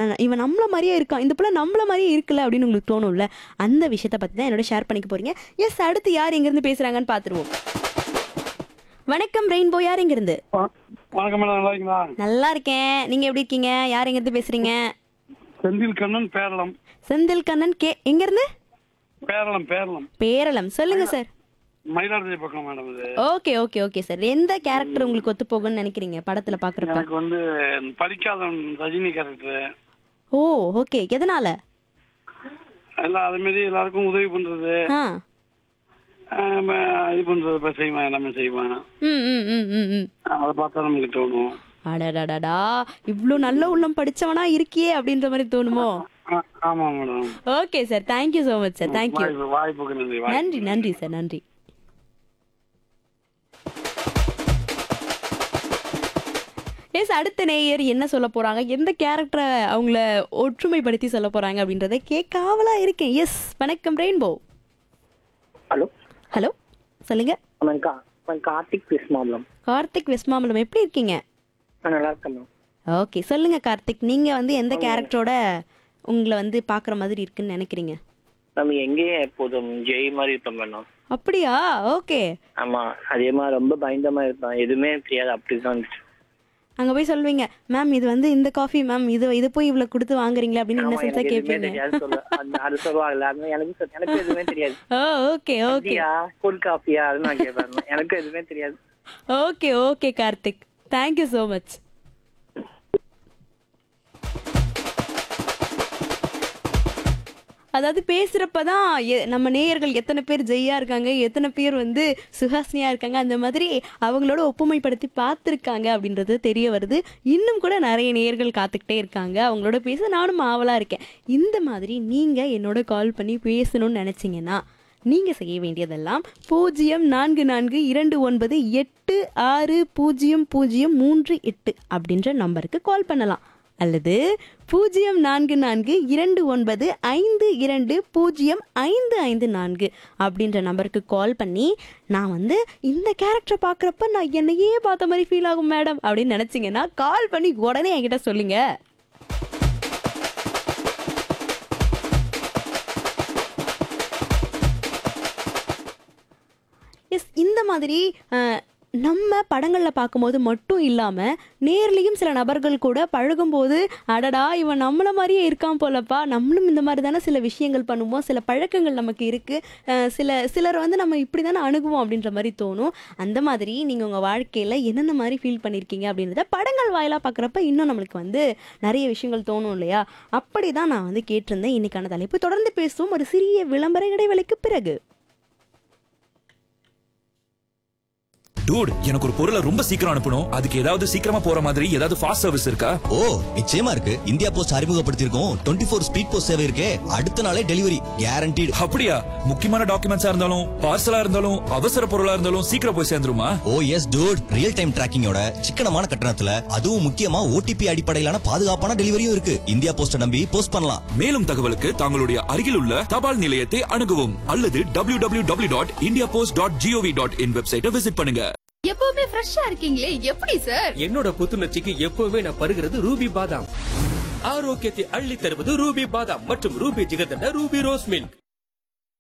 அஹ், இவன் நம்மள மாதிரியே இருக்கான் இந்த பிள்ளை நம்மள மாதிரியே இருக்குல்ல அப்படின்னு உங்களுக்கு தோணும்ல அந்த விஷயத்தை பத்தி தான் என்னோட ஷேர் பண்ணிக்க போறீங்க எஸ் அடுத்து யார் எங்க இருந்து பேசுறாங்கன்னு பாத்துருவோம் வணக்கம் ரெயின்போ யார் எங்க இருந்து வ- வணக்கம் மேடம் நல்லா இருக்கீங்களா நல்லா இருக்கேன் நீங்க எப்படி இருக்கீங்க யார் எங்க இருந்து பேசுறீங்க செந்தில் கண்ணன் பேரளம் செந்தில் கண்ணன் கே எங்க இருந்து பேரளம் பேரளம் பேரளம் சொல்லுங்க சார் மயிலாடுதுறை பக்கம் மேடம் இது ஓகே ஓகே ஓகே சார் எந்த கேரக்டர் உங்களுக்கு ஒத்து போகும்னு நினைக்கிறீங்க படத்துல பாக்குறப்ப எனக்கு வந்து படிக்காத ரஜினி கேரக்டர் ஓ ஓகே எதனால எல்லாம் அதே மாதிரி எல்லாருக்கும் உதவி பண்றது ஆ ஆஹ் ம- இது பண்றது இப்ப செய்வேன் எல்லாமே செய்வேன் ம் ம் ம் ம் ம் அதை பார்த்தா நமக்கு தோணும் அடடடடா இவ்ளோ நல்ல உள்ளம் படிச்சவனா இருக்கியே அப்படின்ற மாதிரி தோணுமோ ஆ- ஆமா madam okay sir thank you so much sir thank you வாய்ப்பு வாய்ப்புக்கு நன்றி வாய்ப்பு நன்றி நன்றி சார் நன்றி எஸ் அடுத்த நேயர் என்ன சொல்ல போறாங்க எந்த கேரக்டரை அவங்கள ஒற்றுமைப்படுத்தி சொல்ல போறாங்க அப்படின்றத கேட்காவலா இருக்கேன் எஸ் வணக்கம் ரெயின்போ ஹலோ ஹலோ சொல்லுங்க நான் கா நான் கார்த்திக் பேசுமாம்லம் கார்த்திக் வெஸ்மாமலம் எப்படி இருக்கீங்க நான் நல்லா இருக்கேன் மேம் ஓகே சொல்லுங்க கார்த்திக் நீங்க வந்து எந்த கேரக்டரோட உங்களை வந்து பாக்குற மாதிரி இருக்குன்னு நினைக்கிறீங்க நம்ம எங்கேயும் எப்போதும் ஜெய் மாதிரி இருப்போம் மேடம் அப்படியா ஓகே ஆமா அதே மாதிரி ரொம்ப பயந்த மாதிரி இருப்பேன் எதுவுமே தெரியாது அப்படிதான் இருந்துச்சு அங்க போய் சொல்வீங்க மேம் இது வந்து இந்த காஃபி மேம் இது இது போய் இவ்வளவு கொடுத்து வாங்குறீங்களா அப்படின்னு ஆமா, இன்னசென்ஸா எனக்கு எதுவுமே கேட்பீங்க தெரியாது சொல்ல அது- அது சொல்லுவாங்கல்ல அது எனக்கு சொ- எனக்கு எதுவுமே தெரியாது ஓ ஓகே ஓகே டீயா ஃபுல் காஃபியா அது நான் கேட்பேன் எனக்கு எதுவுமே தெரியாது okay okay Karthik thank you so much அதாவது பேசுறப்ப தான் எ- நம்ம நேயர்கள் எத்தனை பேர் ஜெய்யா இருக்காங்க எத்தனை பேர் வந்து சுஹாசினியா இருக்காங்க அந்த மாதிரி அவங்களோட ஒப்புமைப்படுத்தி பார்த்துருக்காங்க அப்படின்றது தெரிய வருது இன்னும் கூட நிறைய நேயர்கள் காத்துக்கிட்டே இருக்காங்க அவங்களோட பேச நானும் ஆவலா இருக்கேன் இந்த மாதிரி நீங்க என்னோட கால் பண்ணி பேசணும்னு நினைச்சீங்கன்னா நீங்க செய்ய வேண்டியதெல்லாம் பூஜ்ஜியம் நான்கு நான்கு இரண்டு ஒன்பது எட்டு ஆறு பூஜ்ஜியம் பூஜ்ஜியம் மூன்று எட்டு அப்படின்ற நம்பருக்கு கால் பண்ணலாம் அல்லது பூஜ்ஜியம் நான்கு நான்கு இரண்டு ஒன்பது ஐந்து இரண்டு பூஜ்ஜியம் ஐந்து ஐந்து நான்கு அப்படின்ற நம்பருக்கு கால் பண்ணி நான் வந்து இந்த கேரக்டரை பார்க்குறப்ப நான் என்னையே பார்த்த மாதிரி ஃபீல் ஆகும் மேடம் அப்படின்னு நினச்சிங்கன்னா கால் பண்ணி உடனே என்கிட்ட சொல்லுங்க எஸ் இந்த மாதிரி அஹ், நம்ம படங்களில் பார்க்கும்போது மட்டும் இல்லாமல் நேர்லேயும் சில நபர்கள் கூட பழகும்போது அடடா இவன் நம்மள மாதிரியே இருக்கான் போலப்பா நம்மளும் இந்த மாதிரி தானே சில விஷயங்கள் பண்ணுவோம் சில பழக்கங்கள் நமக்கு இருக்குது சில சிலர் வந்து நம்ம இப்படி தானே அணுகுவோம் அப்படின்ற மாதிரி தோணும் அந்த மாதிரி நீங்கள் உங்கள் வாழ்க்கையில் என்னென்ன மாதிரி ஃபீல் பண்ணியிருக்கீங்க அப்படின்றத படங்கள் வாயிலாக பார்க்குறப்ப இன்னும் நம்மளுக்கு வந்து நிறைய விஷயங்கள் தோணும் இல்லையா அப்படி தான் நான் வந்து கேட்டிருந்தேன் இன்னைக்கான தலைப்பு தொடர்ந்து பேசுவோம் ஒரு சிறிய விளம்பர இடைவேளைக்கு பிறகு டூட் எனக்கு ஒரு பொருளை ரொம்ப சீக்கிரம் அனுப்பணும் அதுக்கு ஏதாவது சீக்கிரமா போற மாதிரி ஏதாவது ஃபாஸ்ட் சர்வீஸ் இருக்கா ஓ நிச்சயமா இருக்கு இந்தியா போஸ்ட் அறிமுகப்படுத்தியிருக்கோம் டுவெண்ட்டி ஃபோர் ஸ்பீட் போஸ்ட் சேவை இருக்கே அடுத்த நாளே டெலிவரி கேரண்டீடு அப்படியா முக்கியமான டாக்குமெண்ட்ஸா இருந்தாலும் பார்சலா இருந்தாலும் அவசர பொருளா இருந்தாலும் சீக்கிரம் போய் சேர்ந்துருமா ஓ எஸ் டூட் ரியல் டைம் டிராக்கிங்கோட சிக்கனமான கட்டணத்துல அதுவும் முக்கியமா ஓடிபி அடிப்படையிலான பாதுகாப்பான டெலிவரியும் இருக்கு இந்தியா போஸ்ட நம்பி போஸ்ட் பண்ணலாம் மேலும் தகவலுக்கு தங்களுடைய அருகில் உள்ள தபால் நிலையத்தை அணுகவும் அல்லது W W W dot India post dot gov dot in வெப்சைட்டை விசிட் பண்ணுங்க எப்பவுமே ஃப்ரெஷ்ஷா இருக்கீங்களே எப்படி சார் என்னோட புத்துணர்ச்சிக்கு எப்பவுமே நான் பருகிறது ரூபி பாதாம் ஆரோக்கியத்தை அள்ளி தருவது ரூபி பாதாம் மற்றும் Ruby jigarthanda Ruby rose milk